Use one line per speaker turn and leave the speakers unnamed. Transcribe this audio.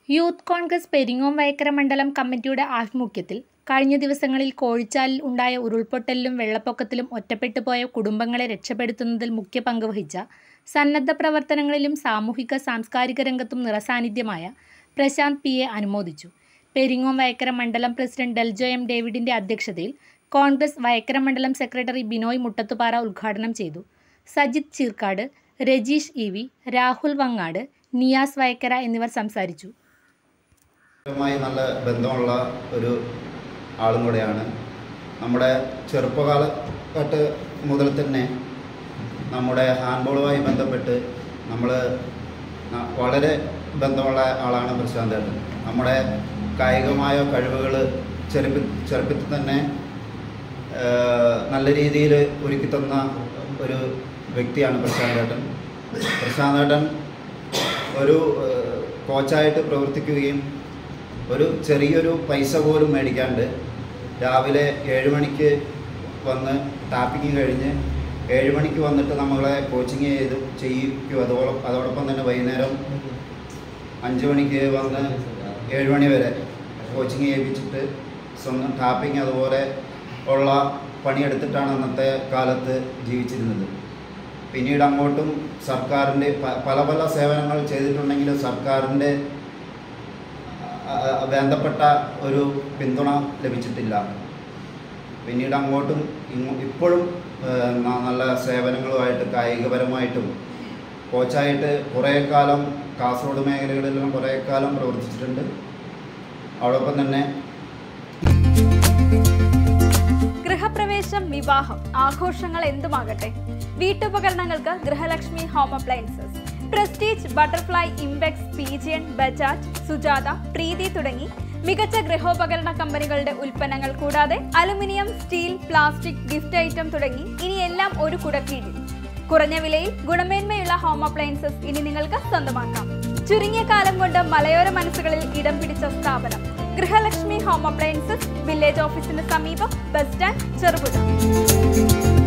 youth Congress Peringome Vayakkara മണ്ഡലം കമ്മിറ്റിയുടെ ആഭിമുഖ്യത്തിൽ കഴിഞ്ഞ ദിവസങ്ങളിൽ കോഴിച്ചാലിൽ ഉണ്ടായ ഉരുൾപൊട്ടലിലും വെള്ളപ്പൊക്കത്തിലും ഒറ്റപ്പെട്ടു പോയ കുടുംബങ്ങളെ രക്ഷപ്പെടുത്തുന്നതിൽ മുഖ്യ പങ്ക് വഹിച്ച സന്നദ്ധ പ്രവർത്തനങ്ങളിലും സാമൂഹിക സാംസ്കാരിക രംഗത്തും നിറസാന്നിധ്യമായ പ്രശാന്ത് പി എ അനുമോദിച്ചു പെരിങ്ങോം വയക്കര മണ്ഡലം പ്രസിഡന്റ് ഡെൽജോ എം ഡേവിഡിന്റെ അധ്യക്ഷതയിൽ കോൺഗ്രസ് വയക്കര മണ്ഡലം സെക്രട്ടറി ബിനോയ് മുട്ടത്തുപാറ ഉദ്ഘാടനം ചെയ്തു സജിത് ചീർക്കാട് രജീഷ് ഇ വി രാഹുൽ വങ്ങാട് നിയാസ് വയക്കര എന്നിവർ സംസാരിച്ചു
മായി നല്ല ബന്ധമുള്ള ഒരു ആളും കൂടെയാണ് നമ്മുടെ ചെറുപ്പകാലഘട്ട് മുതൽ തന്നെ നമ്മുടെ ഹാൻഡ്ബോളുമായി ബന്ധപ്പെട്ട് നമ്മൾ വളരെ ബന്ധമുള്ള ആളാണ് പ്രശാന്ത് ഏട്ടൻ നമ്മുടെ കായികമായ കഴിവുകൾ ചെറുപ്പി ചെറുപ്പത്തിൽ തന്നെ ആ, നല്ല രീതിയിൽ ഒരുക്കി തന്ന ഒരു വ്യക്തിയാണ് പ്രശാന്ത് ഏട്ടൻ പ്രശാന്ത് ഏട്ടൻ ഒരു ആ, കോച്ചായിട്ട് പ്രവർത്തിക്കുകയും ഒരു ചെറിയൊരു പൈസ പോലും മേടിക്കാണ്ട് രാവിലെ ഏഴ് മണിക്ക് വന്ന് ടാപ്പിങ് കഴിഞ്ഞ് ഏഴ് മണിക്ക് വന്നിട്ട് നമ്മളെ കോച്ചിങ് ചെയ്ത് ചെയ്യിക്കും അതോടൊപ്പം അതോടൊപ്പം തന്നെ വൈകുന്നേരം അഞ്ച് മണിക്ക് വന്ന് ഏഴ് മണി വരെ കോച്ചിങ് ചെയ്യിപ്പിച്ചിട്ട് സ്വന്തം ടാപ്പിങ് അതുപോലെ ഉള്ള പണിയെടുത്തിട്ടാണ് അന്നത്തെ കാലത്ത് ജീവിച്ചിരുന്നത് പിന്നീട് അങ്ങോട്ടും സർക്കാരിൻ്റെ പ- പല പല സേവനങ്ങൾ ചെയ്തിട്ടുണ്ടെങ്കിലും സർക്കാരിൻ്റെ ആ, ബന്ധപ്പെട്ട ഒരു പിന്തുണ ലഭിച്ചിട്ടില്ല പിന്നീട് അങ്ങോട്ടും ഇങ്ങോ ഇപ്പോഴും ആ, ന- നല്ല സേവനങ്ങളുമായിട്ട് കായികപരമായിട്ടും കോച്ചായിട്ട് കുറേ കാലം കാസർഗോഡ് മേഖലകളിലെല്ലാം കുറേ കാലം പ്രവർത്തിച്ചിട്ടുണ്ട് അതോടൊപ്പം തന്നെ
ഗൃഹപ്രവേശം വിവാഹം ആഘോഷങ്ങൾ എന്തുമാകട്ടെ വീട്ടുപകരണങ്ങൾക്ക് Grihalakshmi home appliances Prestige Butterfly Impex Pigeon Bajaj Sujata Preethi തുടങ്ങി മികച്ച ഗൃഹോപകരണ കമ്പനികളുടെ ഉൽപ്പന്നങ്ങൾ കൂടാതെ aluminium steel plastic gift item തുടങ്ങി ഇനി എല്ലാം ഒരു കുടക്കീഴിൽ കുറഞ്ഞ വിലയിൽ ഗുണമേന്മയുള്ള ഹോം അപ്ലയൻസസ് ഇനി നിങ്ങൾക്ക് സ്വന്തമാക്കാം ചുരുങ്ങിയ കാലം കൊണ്ട് മലയോര മനസ്സുകളിൽ ഇടം പിടിച്ച സ്ഥാപനം ഗൃഹലക്ഷ്മി ഹോം അപ്ലയൻസസ് വില്ലേജ് ഓഫീസിന് സമീപം ബസ് സ്റ്റാൻഡ് ചെറുപുഴ